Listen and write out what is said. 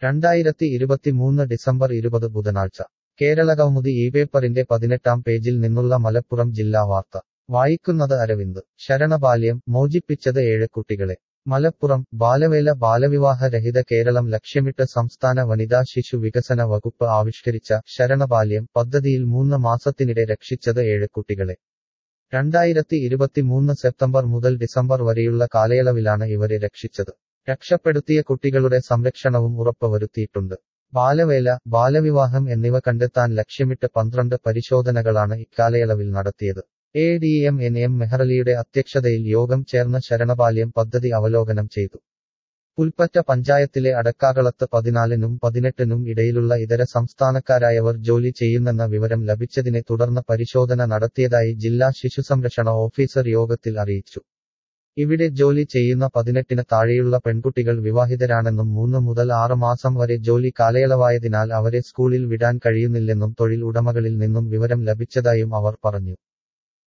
രണ്ടായിരത്തി ഇരുപത്തിമൂന്ന് ഡിസംബർ ഇരുപത് ബുധനാഴ്ച കേരളകൗമുദി ഈ പേപ്പറിന്റെ പതിനെട്ടാം പേജിൽ നിന്നുള്ള മലപ്പുറം ജില്ലാ വാർത്ത വായിക്കുന്നത് അരവിന്ദ് ശരണബാല്യം മോചിപ്പിച്ചത് ഏഴ് കുട്ടികളെ മലപ്പുറം ബാലവേല ബാലവിവാഹ രഹിത കേരളം ലക്ഷ്യമിട്ട് സംസ്ഥാന വനിതാ ശിശു വികസന വകുപ്പ് ആവിഷ്കരിച്ച ശരണബാല്യം പദ്ധതിയിൽ മൂന്ന് മാസത്തിനിടെ രക്ഷിച്ചത് ഏഴ് കുട്ടികളെ രണ്ടായിരത്തി ഇരുപത്തിമൂന്ന് സെപ്റ്റംബർ മുതൽ ഡിസംബർ വരെയുള്ള കാലയളവിലാണ് ഇവരെ രക്ഷിച്ചത് രക്ഷപ്പെടുത്തിയ കുട്ടികളുടെ സംരക്ഷണവും ഉറപ്പുവരുത്തിയിട്ടുണ്ട് ബാലവേല ബാലവിവാഹം എന്നിവ കണ്ടെത്താൻ ലക്ഷ്യമിട്ട് പന്ത്രണ്ട് പരിശോധനകളാണ് ഇക്കാലയളവിൽ നടത്തിയത് A D M N M മെഹ്റലിയുടെ അധ്യക്ഷതയിൽ യോഗം ചേർന്ന് ശരണബാല്യം പദ്ധതി അവലോകനം ചെയ്തു പുൽപ്പറ്റ പഞ്ചായത്തിലെ അടക്കാകളത്ത് പതിനാലിനും പതിനെട്ടിനും ഇടയിലുള്ള ഇതര സംസ്ഥാനക്കാരായവർ ജോലി ചെയ്യുന്നെന്ന വിവരം ലഭിച്ചതിനെ തുടർന്ന് പരിശോധന നടത്തിയതായി ജില്ലാ ശിശുസംരക്ഷണ ഓഫീസർ യോഗത്തിൽ അറിയിച്ചു ഇവിടെ ജോലി ചെയ്യുന്ന പതിനെട്ടിന് താഴെയുള്ള പെൺകുട്ടികൾ വിവാഹിതരാണെന്നും മൂന്ന് മുതൽ ആറ് മാസം വരെ ജോലി കാലയളവായതിനാൽ അവരെ സ്കൂളിൽ വിടാൻ കഴിയുന്നില്ലെന്നും തൊഴിൽ ഉടമകളിൽ നിന്നും വിവരം ലഭിച്ചതായും അവർ പറഞ്ഞു